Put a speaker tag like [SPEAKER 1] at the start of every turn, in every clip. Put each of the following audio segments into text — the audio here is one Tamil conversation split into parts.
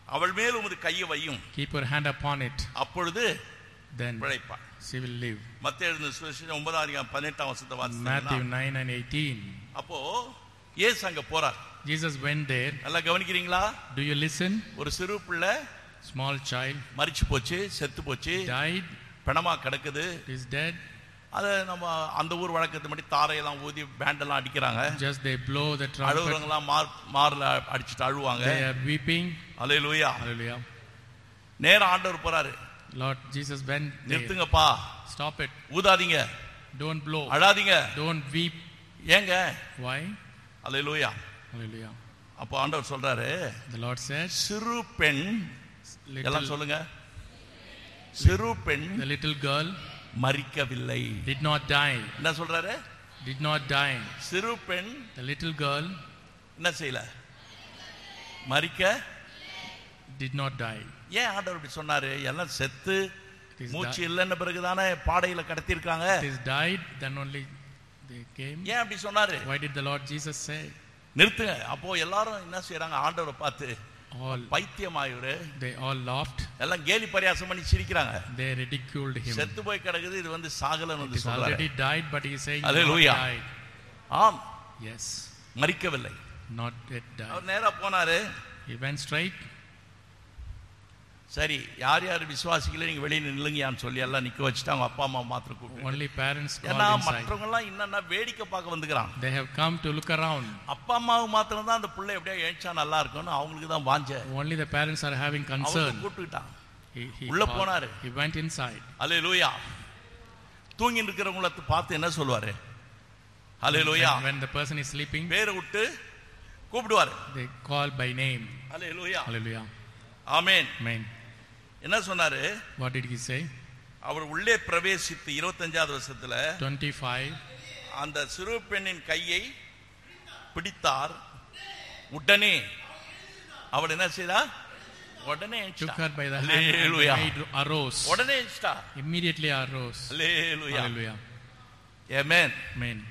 [SPEAKER 1] அவள் மேல் உமது கையை வையும்
[SPEAKER 2] Keep your hand upon it.
[SPEAKER 1] அப்பொழுது
[SPEAKER 2] Then
[SPEAKER 1] பிழைப்பாள்
[SPEAKER 2] she will live.
[SPEAKER 1] மத்திய எழுந்த சுவிசேஷம் ஒன்பதாம் அதிகாரம் பதினெட்டாம் வருஷத்தை
[SPEAKER 2] Matthew
[SPEAKER 1] வாசித்தீங்கன்னா
[SPEAKER 2] 9 and 18.
[SPEAKER 1] அப்போ இயேசு அங்க போறார்
[SPEAKER 2] Jesus went there.
[SPEAKER 1] நல்லா கவனிக்கிறீங்களா
[SPEAKER 2] Do you listen?
[SPEAKER 1] ஒரு சிறு பிள்ளை
[SPEAKER 2] Small child
[SPEAKER 1] மரிச்சு போச்சு செத்து போச்சு
[SPEAKER 2] died,
[SPEAKER 1] பிணமா கிடக்குது
[SPEAKER 2] is dead.
[SPEAKER 1] அதை நம்ம அந்த ஊர் வழக்கத்தை படி தாரையெல்லாம் ஊதி பேண்டெல்லாம் அடிக்கிறாங்க
[SPEAKER 2] Just they blow the trumpet.
[SPEAKER 1] அழுகுறவங்களாம் மார் மார்ல அடிச்சுட்டு அழுவாங்க
[SPEAKER 2] They are weeping.
[SPEAKER 1] Hallelujah
[SPEAKER 2] Hallelujah.
[SPEAKER 1] நேரம் ஆண்டவர் போறாரு
[SPEAKER 2] Lord Jesus went there.
[SPEAKER 1] நிறுத்துங்கப்பா
[SPEAKER 2] Stop it.
[SPEAKER 1] ஊதாதீங்க
[SPEAKER 2] Don't blow.
[SPEAKER 1] அழாதீங்க
[SPEAKER 2] Don't weep.
[SPEAKER 1] ஏங்க
[SPEAKER 2] Why?
[SPEAKER 1] Hallelujah
[SPEAKER 2] Hallelujah.
[SPEAKER 1] அப்போ ஆண்டவர் சொல்றாரு
[SPEAKER 2] The Lord said,
[SPEAKER 1] சிறு பெண்
[SPEAKER 2] little,
[SPEAKER 1] எல்லாம் சொல்லுங்க சிறு பெண்
[SPEAKER 2] the little girl
[SPEAKER 1] மறிக்கவில்லை
[SPEAKER 2] did not die.
[SPEAKER 1] என்ன சொல்றாரு
[SPEAKER 2] Did not die.
[SPEAKER 1] சிறு பெண்
[SPEAKER 2] The little girl
[SPEAKER 1] என்ன செய்யல மறிக்க
[SPEAKER 2] did not die.
[SPEAKER 1] ஏன் ஆண்டவர் இப்படி சொன்னாரு எல்லாம் செத்து
[SPEAKER 2] It is,
[SPEAKER 1] மூச்சு
[SPEAKER 2] di-
[SPEAKER 1] இல்லைன்ன பிறகுதானே பாடையில கடத்திருக்காங்க
[SPEAKER 2] it is died, then only they came.
[SPEAKER 1] ஏன் அப்படி சொன்னாரு
[SPEAKER 2] Why did the Lord Jesus say?
[SPEAKER 1] நிறுத்துங்க அப்போ எல்லாரும் என்ன செய்யறாங்க ஆண்டவரை பார்த்து
[SPEAKER 2] All
[SPEAKER 1] பைத்தியமாயிரு
[SPEAKER 2] they all laughed.
[SPEAKER 1] எல்லாம் கேலி பரியாசம் பண்ணி சிரிக்கிறாங்க
[SPEAKER 2] They ridiculed him.
[SPEAKER 1] செத்து போய் கிடக்குது இது வந்து சாகலன்னு
[SPEAKER 2] It
[SPEAKER 1] வந்து
[SPEAKER 2] is
[SPEAKER 1] சொல்றாரு
[SPEAKER 2] already died, but he is saying not
[SPEAKER 1] Hallelujah.
[SPEAKER 2] died.
[SPEAKER 1] ஆம்
[SPEAKER 2] Yes,
[SPEAKER 1] மறிக்கவில்லை
[SPEAKER 2] not yet died.
[SPEAKER 1] அவர் நேரா போனாரு
[SPEAKER 2] He went straight.
[SPEAKER 1] சரி யார் யார் விசுவாசிக்கல நீங்க வெளியே நில்லுங்கயான்னு சொல்லி எல்லாம் நிக்க வச்சுட்டு அவங்க அப்பா அம்மா மாத்திரம் கூப்பிட்டு
[SPEAKER 2] Only parents
[SPEAKER 1] ஏன்னா
[SPEAKER 2] called inside.
[SPEAKER 1] மற்றவங்க எல்லாம் என்னன்னா வேடிக்கை பார்க்க வந்துக்கிறான்
[SPEAKER 2] They have come to look around.
[SPEAKER 1] அப்பா அம்மாவுக்கு மாத்திரம் தான் அந்த பிள்ளை எப்படியா ஏழ்ச்சா நல்லா இருக்கும்னு அவங்களுக்கு தான் வாஞ்ச
[SPEAKER 2] Only the parents are having
[SPEAKER 1] அவங்க
[SPEAKER 2] concern.
[SPEAKER 1] கூப்பிட்டுக்கிட்டான்
[SPEAKER 2] He, he,
[SPEAKER 1] உள்ள
[SPEAKER 2] called-
[SPEAKER 1] போனாரு.
[SPEAKER 2] he went inside.
[SPEAKER 1] அலே லூயா தூங்கி இருக்கிறவங்கள பார்த்து என்ன சொல்லுவாரு அலே லூயா
[SPEAKER 2] When, when the person is sleeping,
[SPEAKER 1] பேரை விட்டு கூப்பிடுவாரு
[SPEAKER 2] they call by name.
[SPEAKER 1] அலே லூயா
[SPEAKER 2] Hallelujah.
[SPEAKER 1] ஆமேன்
[SPEAKER 2] Amen.
[SPEAKER 1] என்ன சொன்னாரு
[SPEAKER 2] What did he say?
[SPEAKER 1] அவர் உள்ளே பிரவேசித்து இருபத்தஞ்சாவது வருஷத்துல
[SPEAKER 2] 25.
[SPEAKER 1] அந்த சிறு பெண்ணின் கையை பிடித்தார் உடனே அவள் என்ன செய்தா உடனே
[SPEAKER 2] Took
[SPEAKER 1] எந்திரிச்சிட்டா.
[SPEAKER 2] her by the hand and the
[SPEAKER 1] Hallelujah.
[SPEAKER 2] maid arose.
[SPEAKER 1] உடனே எந்திரிச்சிட்டா.
[SPEAKER 2] Immediately arose.
[SPEAKER 1] Hallelujah.
[SPEAKER 2] Hallelujah.
[SPEAKER 1] Amen.
[SPEAKER 2] Amen.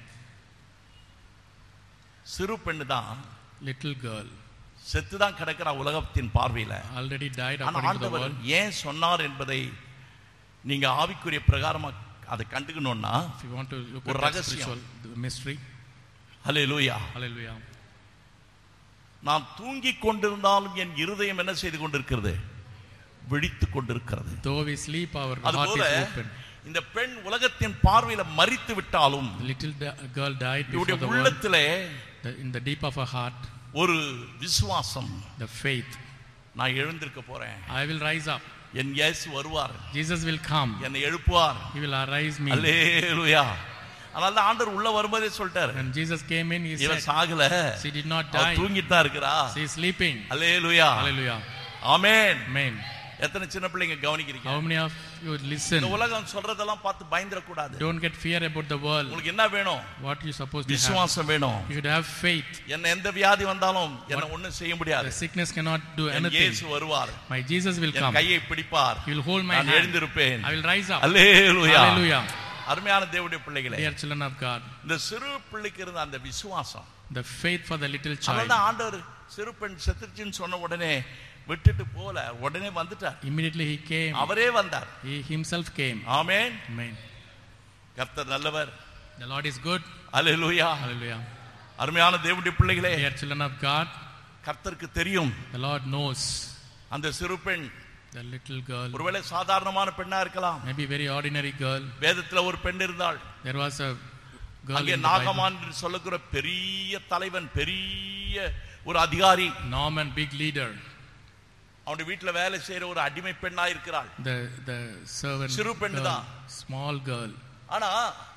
[SPEAKER 1] சிறு பெண்ணு தான்
[SPEAKER 2] Little girl
[SPEAKER 1] செத்து தான் கிடக்கிற உலகத்தின் பார்வையில
[SPEAKER 2] already died
[SPEAKER 1] ஆனா
[SPEAKER 2] according to the
[SPEAKER 1] ஆண்டவர்
[SPEAKER 2] world.
[SPEAKER 1] ஏன் சொன்னார் என்பதை நீங்க ஆவிக்குரிய பிரகாரமா அதை கண்டுக்கணும்னா
[SPEAKER 2] If you want to look
[SPEAKER 1] ஒரு
[SPEAKER 2] at the
[SPEAKER 1] ரகசியம்.
[SPEAKER 2] spiritual the mystery,
[SPEAKER 1] hallelujah
[SPEAKER 2] hallelujah.
[SPEAKER 1] நான் தூங்கிக் கொண்டிருந்தாலும் என் இருதயம் என்ன செய்து கொண்டிருக்கிறது விழித்துக் கொண்டிருக்கிறது
[SPEAKER 2] Though we sleep, our heart
[SPEAKER 1] அதுபோல
[SPEAKER 2] is open.
[SPEAKER 1] இந்த பெண் உலகத்தின் பார்வையில மறித்து விட்டாலும்
[SPEAKER 2] The little da- girl died
[SPEAKER 1] இவருடைய
[SPEAKER 2] before the world.
[SPEAKER 1] உள்ளத்திலே
[SPEAKER 2] The, in the deep of her heart,
[SPEAKER 1] ஒரு விசுவாசம்
[SPEAKER 2] the faith.
[SPEAKER 1] நான் எழுந்திருக்க போறேன்
[SPEAKER 2] I will rise up.
[SPEAKER 1] என் இயேசு வருவார்
[SPEAKER 2] Jesus will come.
[SPEAKER 1] என்னை எழுப்புவார்
[SPEAKER 2] He will arise me.
[SPEAKER 1] அல்லேலூயா அதனால தான் ஆண்டவர் உள்ள வரும்போதே சொல்லிட்டாரு
[SPEAKER 2] When Jesus came in, he
[SPEAKER 1] இவன்
[SPEAKER 2] said,
[SPEAKER 1] Sagala
[SPEAKER 2] She did not
[SPEAKER 1] அவ
[SPEAKER 2] die.
[SPEAKER 1] தூங்கிட்டு தான் இருக்கிறா
[SPEAKER 2] She is sleeping.
[SPEAKER 1] Hallelujah
[SPEAKER 2] Hallelujah.
[SPEAKER 1] Amen
[SPEAKER 2] Amen.
[SPEAKER 1] எத்தனை சின்ன பிள்ளைங்க கவனிக்கிறீங்க
[SPEAKER 2] How many of you listen?
[SPEAKER 1] இந்த உலகம் சொல்றதெல்லாம் பார்த்து பயந்துட கூடாது
[SPEAKER 2] Don't get fear about the world.
[SPEAKER 1] உங்களுக்கு என்ன வேணும்
[SPEAKER 2] What you supposed to have.
[SPEAKER 1] விசுவாசம் வேணும்
[SPEAKER 2] You should have faith.
[SPEAKER 1] என்ன எந்த வியாதி வந்தாலும் என்ன ஒண்ணும் செய்ய
[SPEAKER 2] The
[SPEAKER 1] முடியாது
[SPEAKER 2] sickness cannot do
[SPEAKER 1] N
[SPEAKER 2] anything.
[SPEAKER 1] இயேசு வருவார்
[SPEAKER 2] My Jesus will
[SPEAKER 1] N
[SPEAKER 2] come.
[SPEAKER 1] கையை பிடிப்பார்
[SPEAKER 2] He will hold my
[SPEAKER 1] நான்
[SPEAKER 2] hand.
[SPEAKER 1] எழுந்திருப்பேன்
[SPEAKER 2] I will rise up.
[SPEAKER 1] Hallelujah
[SPEAKER 2] Hallelujah.
[SPEAKER 1] அருமையான தேவனுடைய பிள்ளைகளே
[SPEAKER 2] Dear children of God,
[SPEAKER 1] இந்த சிறு பிள்ளைக்கு இருந்த அந்த விசுவாசம்
[SPEAKER 2] the faith for the little child.
[SPEAKER 1] அதனால ஆண்டவர் சிறு பெண் செத்துருச்சுன்னு சொன்ன உடனே விட்டுட்டு போல உடனே வந்துட்டார்
[SPEAKER 2] Immediately he came.
[SPEAKER 1] அவரே வந்தார்
[SPEAKER 2] He himself came.
[SPEAKER 1] Amen
[SPEAKER 2] Amen.
[SPEAKER 1] கர்த்தர் நல்லவர்
[SPEAKER 2] The Lord is good.
[SPEAKER 1] Hallelujah
[SPEAKER 2] Hallelujah.
[SPEAKER 1] அருமையான தேவனுடைய பிள்ளைகளே
[SPEAKER 2] Dear children of God,
[SPEAKER 1] கர்த்தருக்கு தெரியும்
[SPEAKER 2] the Lord knows
[SPEAKER 1] அந்த சிறு பெண்
[SPEAKER 2] the little girl,
[SPEAKER 1] ஒருவேளை சாதாரணமான பெண்ணா இருக்கலாம்
[SPEAKER 2] maybe very ordinary girl.
[SPEAKER 1] வேதத்துல ஒரு பெண் இருந்தாள்
[SPEAKER 2] There was a girl
[SPEAKER 1] அங்கே
[SPEAKER 2] in the Bible,
[SPEAKER 1] நாகமான் என்று சொல்லுகிற பெரிய தலைவன் பெரிய ஒரு அதிகாரி
[SPEAKER 2] Norman, big leader.
[SPEAKER 1] அவனுடைய வீட்டுல வேலை செய்யற ஒரு அடிமை பெண்ணா இருக்கிறாள்
[SPEAKER 2] The the servant
[SPEAKER 1] சிறு பெண்ணு
[SPEAKER 2] girl,
[SPEAKER 1] தான்.
[SPEAKER 2] small girl.
[SPEAKER 1] ஆனா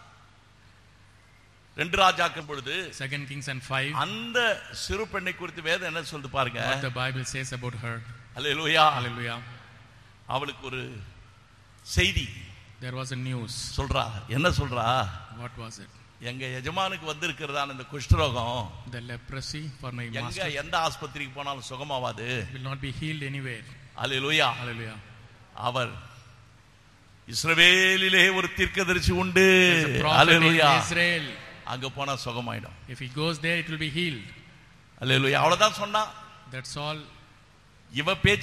[SPEAKER 1] ரெண்டு ராஜாக்கள் பொழுது
[SPEAKER 2] Second Kings and five.
[SPEAKER 1] அந்த சிறு பெண்ணை குறித்து வேதம் என்ன சொல்லுது பாருங்க
[SPEAKER 2] What the Bible says about her.
[SPEAKER 1] Hallelujah
[SPEAKER 2] Hallelujah.
[SPEAKER 1] அவளுக்கு ஒரு செய்தி
[SPEAKER 2] There was a news.
[SPEAKER 1] சொல்றா என்ன சொல்றா
[SPEAKER 2] What was it?
[SPEAKER 1] எங்க எஜமானுக்கு வந்திருக்கிறதான இந்த குஷ்டரோகம்
[SPEAKER 2] The leprosy for my
[SPEAKER 1] எங்க
[SPEAKER 2] master
[SPEAKER 1] எந்த ஆஸ்பத்திரிக்கு போனாலும் சுகமாவாது
[SPEAKER 2] will not be healed anywhere.
[SPEAKER 1] Hallelujah
[SPEAKER 2] Hallelujah.
[SPEAKER 1] அவர் இஸ்ரவேலிலே ஒரு தீர்க்கதரிசி உண்டு
[SPEAKER 2] There's a prophet in
[SPEAKER 1] hallelujah
[SPEAKER 2] Israel.
[SPEAKER 1] அங்க போனா சுகமாயிடும்
[SPEAKER 2] If he goes there, it will be healed.
[SPEAKER 1] அல்லேலூயா அவ்வளவுதான் சொன்னா
[SPEAKER 2] That's all
[SPEAKER 1] இவ பேச்சு